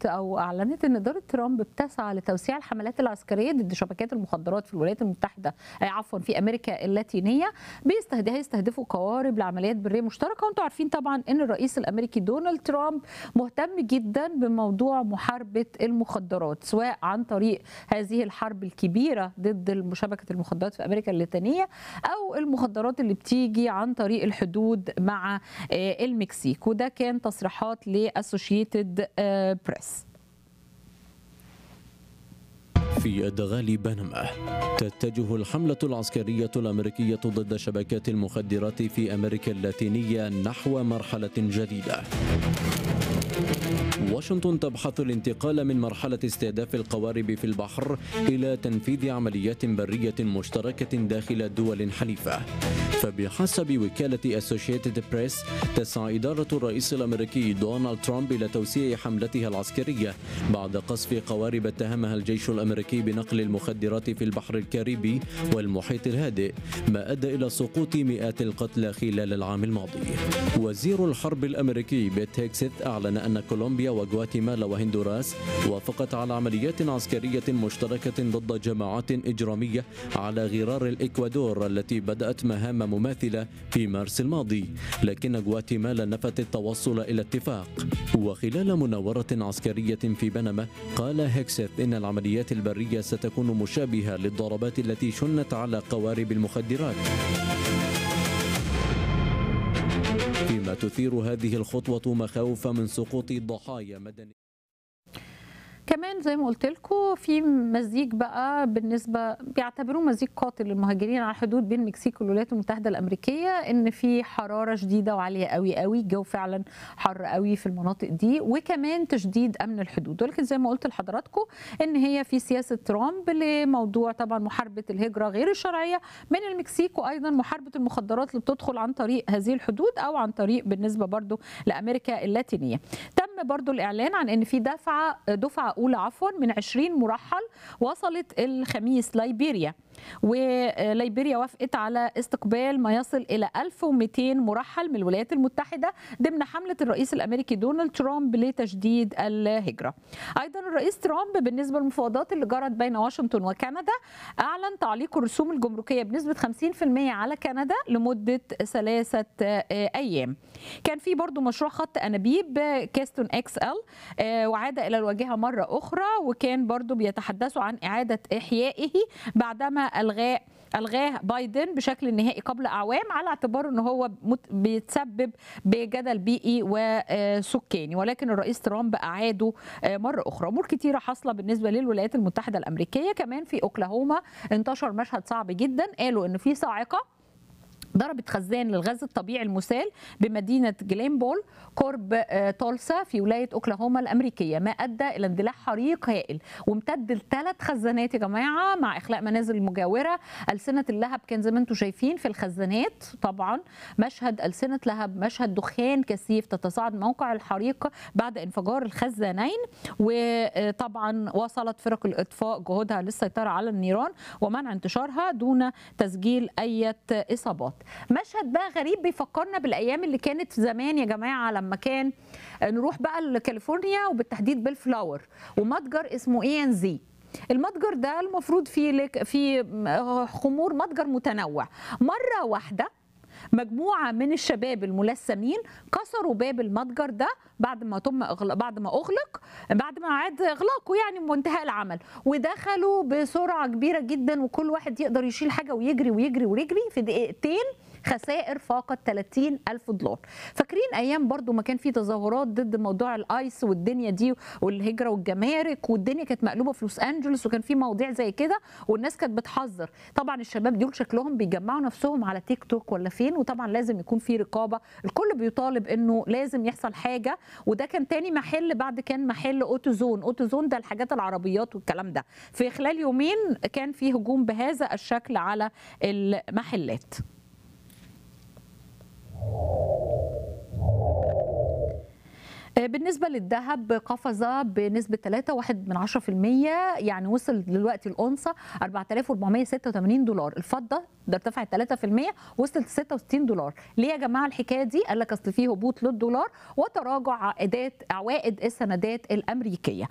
قالت او اعلنت ان اداره ترامب بتسعى لتوسيع الحملات العسكريه ضد شبكات المخدرات في الولايات المتحده آه، عفوا في امريكا اللاتينيه بيستهدف هيستهدفوا قوارب لعمليات بريه مشتركه وانتم عارفين طبعا ان الرئيس الامريكي دونالد ترامب مهتم جدا بموضوع محاربه المخدرات سواء عن طريق هذه الحرب الكبيره ضد شبكه المخدرات في امريكا اللاتينيه او المخدرات اللي بتيجي عن طريق الحدود مع آه، المكسيك وده كان تصريحات لاسوشيتد بريس في أدغال بنما تتجه الحملة العسكرية الأمريكية ضد شبكات المخدرات في أمريكا اللاتينية نحو مرحلة جديدة واشنطن تبحث الانتقال من مرحلة استهداف القوارب في البحر إلى تنفيذ عمليات برية مشتركة داخل دول حليفة فبحسب وكالة أسوشيتد بريس تسعى إدارة الرئيس الأمريكي دونالد ترامب إلى توسيع حملتها العسكرية بعد قصف قوارب اتهمها الجيش الأمريكي بنقل المخدرات في البحر الكاريبي والمحيط الهادئ ما أدى إلى سقوط مئات القتلى خلال العام الماضي وزير الحرب الأمريكي بيت هيكسيث أعلن أن كولومبيا وغواتيمالا وهندوراس وافقت على عمليات عسكرية مشتركة ضد جماعات إجرامية على غرار الإكوادور التي بدأت مهام مماثلة في مارس الماضي لكن غواتيمالا نفت التوصل إلى اتفاق وخلال مناورة عسكرية في بنما قال هيكسيث إن العمليات البرية ستكون مشابهة للضربات التي شنت على قوارب المخدرات فيما تثير هذه الخطوة مخاوف من سقوط ضحايا مدنية كمان زي ما قلت لكم في مزيج بقى بالنسبه بيعتبروه مزيج قاتل للمهاجرين على الحدود بين المكسيك والولايات المتحده الامريكيه ان في حراره شديده وعاليه قوي قوي الجو فعلا حر قوي في المناطق دي وكمان تشديد امن الحدود ولكن زي ما قلت لحضراتكم ان هي في سياسه ترامب لموضوع طبعا محاربه الهجره غير الشرعيه من المكسيك وايضا محاربه المخدرات اللي بتدخل عن طريق هذه الحدود او عن طريق بالنسبه برضو لامريكا اللاتينيه تم برضو الاعلان عن ان في دفعه دفعه اولى عفوا من 20 مرحل وصلت الخميس ليبيريا وليبيريا وافقت على استقبال ما يصل الى 1200 مرحل من الولايات المتحده ضمن حمله الرئيس الامريكي دونالد ترامب لتشديد الهجره. ايضا الرئيس ترامب بالنسبه للمفاوضات اللي جرت بين واشنطن وكندا اعلن تعليق الرسوم الجمركيه بنسبه 50% على كندا لمده ثلاثه ايام. كان في برضو مشروع خط انابيب كاستون اكس ال وعاد الى الواجهه مره اخرى وكان برضو بيتحدثوا عن اعاده احيائه بعدما الغاء الغاه بايدن بشكل نهائي قبل اعوام على اعتبار ان هو بيتسبب بجدل بيئي وسكاني ولكن الرئيس ترامب اعاده مره اخرى امور كتيره حاصله بالنسبه للولايات المتحده الامريكيه كمان في اوكلاهوما انتشر مشهد صعب جدا قالوا ان في صاعقه ضربت خزان للغاز الطبيعي المسال بمدينة جلينبول قرب تولسا في ولاية أوكلاهوما الأمريكية ما أدى إلى اندلاع حريق هائل وامتد لثلاث خزانات يا جماعة مع إخلاء منازل المجاورة ألسنة اللهب كان زي ما انتم شايفين في الخزانات طبعا مشهد ألسنة لهب مشهد دخان كثيف تتصاعد موقع الحريق بعد انفجار الخزانين وطبعا وصلت فرق الإطفاء جهودها للسيطرة على النيران ومنع انتشارها دون تسجيل أي إصابات مشهد بقى غريب بيفكرنا بالايام اللي كانت زمان يا جماعه لما كان نروح بقى لكاليفورنيا وبالتحديد بالفلاور ومتجر اسمه اي ان زي المتجر ده المفروض فيه لك في خمور متجر متنوع مره واحده مجموعه من الشباب الملثمين كسروا باب المتجر ده بعد ما تم أغلق بعد ما اغلق بعد ما عاد اغلاقه يعني وانتهاء العمل ودخلوا بسرعه كبيره جدا وكل واحد يقدر يشيل حاجه ويجري ويجري ويجري في دقيقتين خسائر فاقت 30 ألف دولار فاكرين أيام برضو ما كان في تظاهرات ضد موضوع الآيس والدنيا دي والهجرة والجمارك والدنيا كانت مقلوبة في لوس أنجلوس وكان في مواضيع زي كده والناس كانت بتحذر طبعا الشباب دول شكلهم بيجمعوا نفسهم على تيك توك ولا فين وطبعا لازم يكون في رقابة الكل بيطالب انه لازم يحصل حاجة وده كان تاني محل بعد كان محل اوتوزون اوتوزون ده الحاجات العربيات والكلام ده في خلال يومين كان في هجوم بهذا الشكل على المحلات بالنسبة للذهب قفز بنسبة 3.1 من 10% يعني وصل دلوقتي الأونصة 4486 دولار الفضة ده ارتفعت 3% وصلت 66 دولار ليه يا جماعة الحكاية دي قال لك أصل فيه هبوط للدولار وتراجع عائدات عوائد السندات الأمريكية